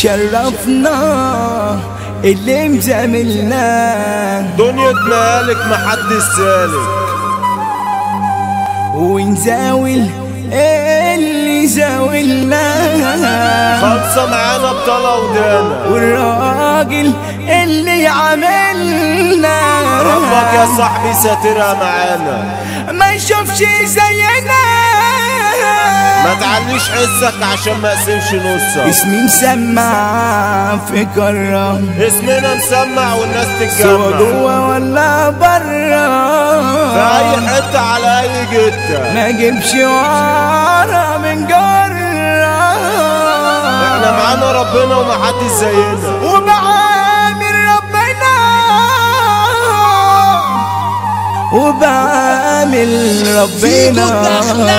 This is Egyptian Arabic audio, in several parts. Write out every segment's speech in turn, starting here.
شرفنا اللي مزاملنا دنيا مالك محدش سالك ونزاول اللي زاولنا خلصة معانا بطلة ودانا والراجل اللي عملنا ربك يا صاحبي ساترها معانا ما يشوفش زينا ما تعليش حسك عشان ما اقسمش نصك اسمي مسمع في كرة اسمنا مسمع والناس سوا تتجمع جوا ولا برا في اي حتة على اي جتة ما جيبش ورا من جرة احنا معانا ربنا ومحدش زينا وبعامل ربنا وبعامل ربنا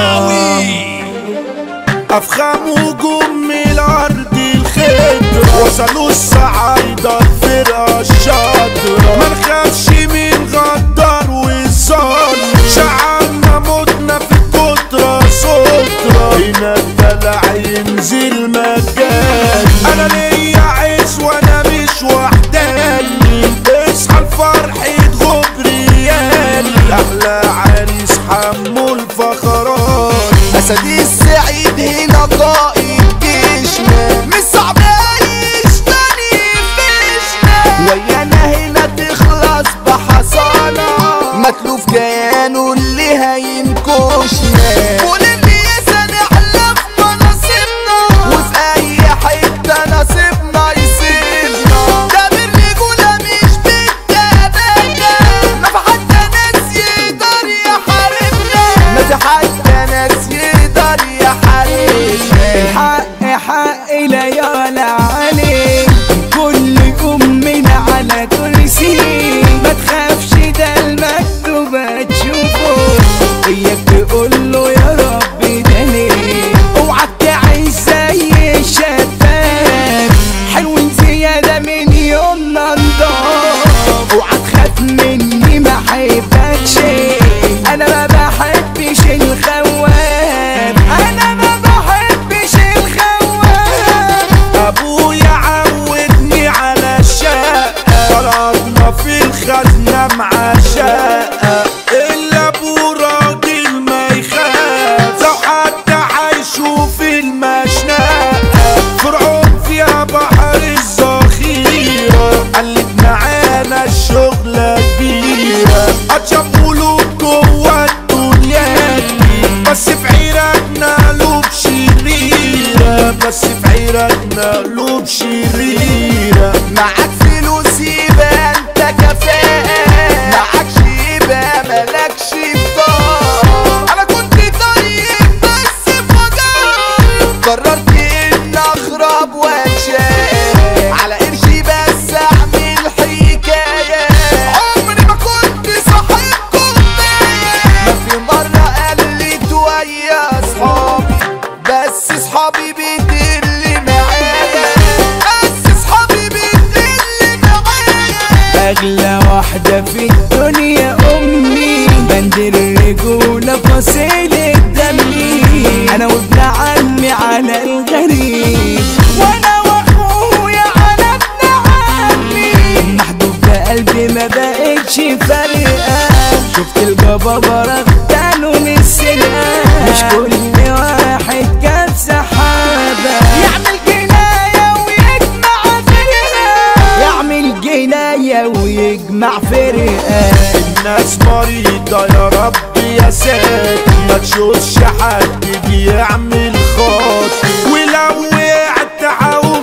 افخام هجوم من الارض الخضرة وصلوا الصعايدة الفرقة الشاطرة ما نخافش من غدار والظالم شعبنا متنا في الكترة سترة هنا الدلع ينزل مجاني انا ليا عيش وانا مش وحداني اصحى الفرح غبرياني احلى عريس حمو الفخراني اسدي السعيد هنا قائد جيشنا مش صعب اعيش تاني فيشنا ويانا هنا تخلص بحصانة متلوف كيانه اللي هينكشنا كل اللي نحلف بنصيبنا وفي اي حتة نصيبنا يصيبنا ده بالرجولة مش بالتبادة ما في حتى ناس يقدر يحاربنا ما في حتى ناس يقدر يحاربنا الحق حق لا يعلى عليه كل أمنا على كرسي ما تخافش ده المكتوب هتشوفه إياك تقول له يا رب ده ليه اوعى تعيش زي الشباب حلوين زيادة من يومنا نضاف اوعى تخاف مني ما حبكش انا ما بحبش الخواب انا ما بحبش الخواب ابويا عودني على الشقة طلعنا في الخزنة مع شقة الا ابو راجل ما يخاف لو حتى هيشوف المشنقة فرعون فيها بحر الذخيرة قلت معانا الشغلة كبيرة اتشاف قلوب جوه الدنيا دي بس في عيرتنا قلوب شريرة بس في عيرتنا قلوب شريرة معاك فلوس يبقى انت كفاءة معاكش يبقى مالكش بطاقة انا كنت طيب بس فجأة قررت ان اخرب واتشاء على قرشي بس اعمل حكاية عمري ما كنت صاحب كوباية ما في مرة قلت ويا اصحابي بس اصحابي بتقل معايا بس اصحابي بتقل معايا اغلى واحدة في الدنيا امي بند الرجولة فصيلة دمي انا وابن عمي على الغريب وانا واخويا على ابن عمي محبوب بقلبي ما بقتش فارقة شفت البابا رغدانه من السرقة مش كل واحد كان سحابة يعمل جناية ويجمع فرقة يعمل جناية ويجمع فرقة الناس مريضة يا رب يا ساتر ما تشوفش حد بيعمل خاطر ولو وقعت عاوم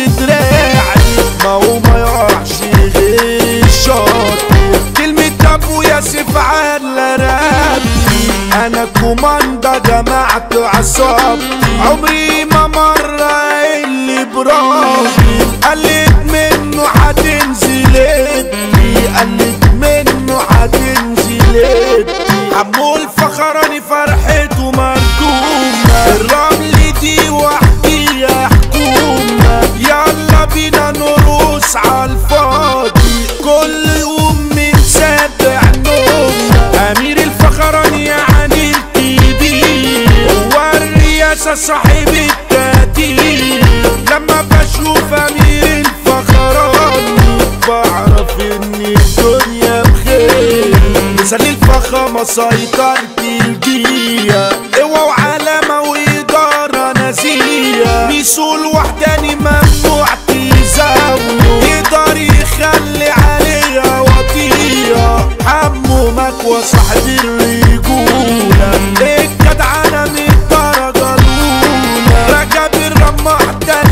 بدراعي ما هو ما يقعش غير شاطر كلمة ابو ياسف على رقبتي انا كوماندا جمعت عصاب عمري ما مرة اللي براسي قلت منه هتنزل ابني قلت منه هتنزل ابني عمو الفخراني فرحته مركومة الرمل دي وحدي يا حكومة يلا بينا نرقص عالفاضي كل يوم من سابع نومنا امير الفخراني يعني الكبير هو الرئاسة صاحب التقدير لما بشوف امير الفخراني بعرف ان الدنيا بخير مثال الفخامة سيطرت الجية قوة وعلامة وإدارة نزيهة ميسو الوحداني ممنوع تزاوله يقدر يخلي عليها وطية حمو مكوى صاحب الرجولة الجدعنة من الدرجة الأولى رجب الرماح ده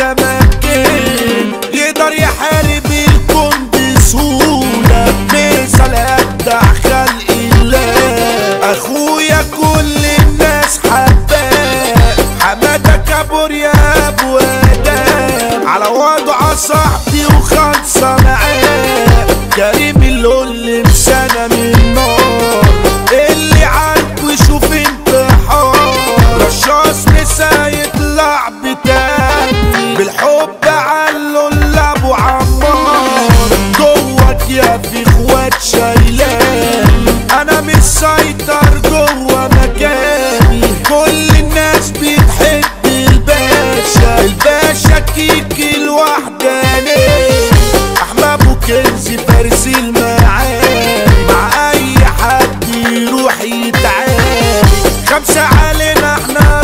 المتمكن يقدر يحارب الكون بسهولة مثل أبدع خلق الله أخويا كل الناس حباه حمادة كابور يا أبو آدم على وضع صاحبي وخلصة معاه كريم اللي مسنة من نار اللي عارف يشوف انتحار رشاش مسا يطلع بتاني بالحب علو لابو عمار جواك يا في اخوات شايلان انا مش سيطر جوا مكاني كل الناس بتحب الباشا الباشا كيكي الوحداني احمد ابو كنزي فارس المعاني مع اي حد يروح يتعاني خمسة علينا احنا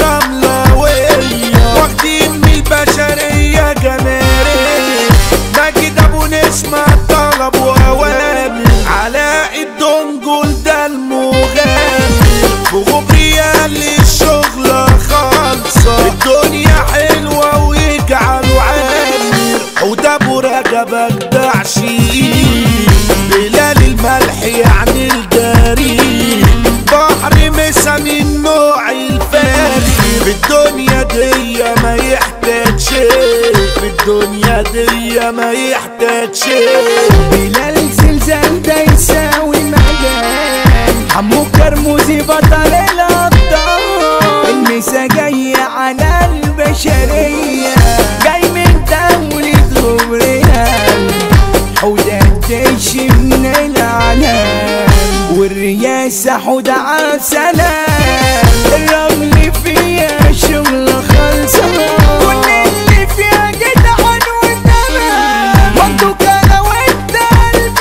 رملوية واخدين من البشرية جماهيرية ماجد ابو نسمة طلب واوامر علاء الدنجل ده المغامر بغبريال الشغلة خالصة الدنيا حلوة ويجعلوا عامر حوت ابو رجبك ده عشيق بلال الملح يعني الجريء بحر مسا من نوع الفاخر بالدنيا دي ما يحتاج شيء بالدنيا دي ما يحتاج شيء بلال زلزال ده يساوي مجال حمو كرموزي بطل الابطال المسا جاي على البشرية جاي من دولة غبريال حوده الجيش من العالم والرياسة حوده عسلام الرمل فيها شغل خلصان كل اللي فيها جدعان وتمام منطق انا وانت قلب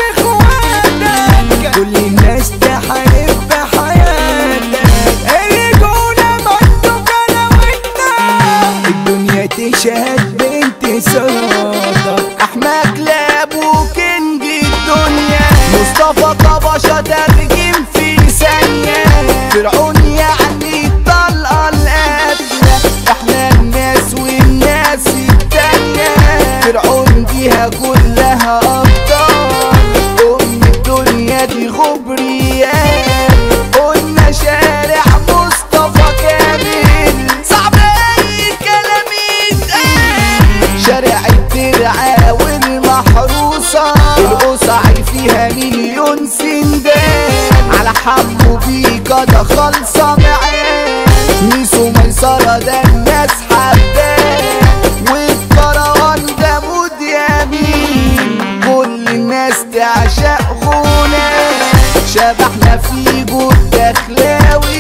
اخواتك كل الناس تحارب بحياتك الرجولة منطق انا وانت الدنيا تشهد بانتصارك احمد كلاب وكينج الدنيا مصطفى طبشة ترجم في ثانية فرعون يعني الطلقة القاتلة احنا الناس والناس التانية فرعون جيها كلها ابطال ام الدنيا دي غبريات قلنا شارع مصطفى كامل صعب اي كلام يتقال شارع الترعة والمحروسة القصعي فيها مليون سندان على حمو بيكا ده خالصة معاه ميسو ميسرة ده الناس حباه والكروان ده مود يمين كل الناس تعشق غنى شبحنا في جود دخلاوي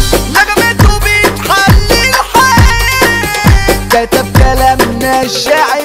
نغمته بتحلي الحياة كتب كلامنا الشعر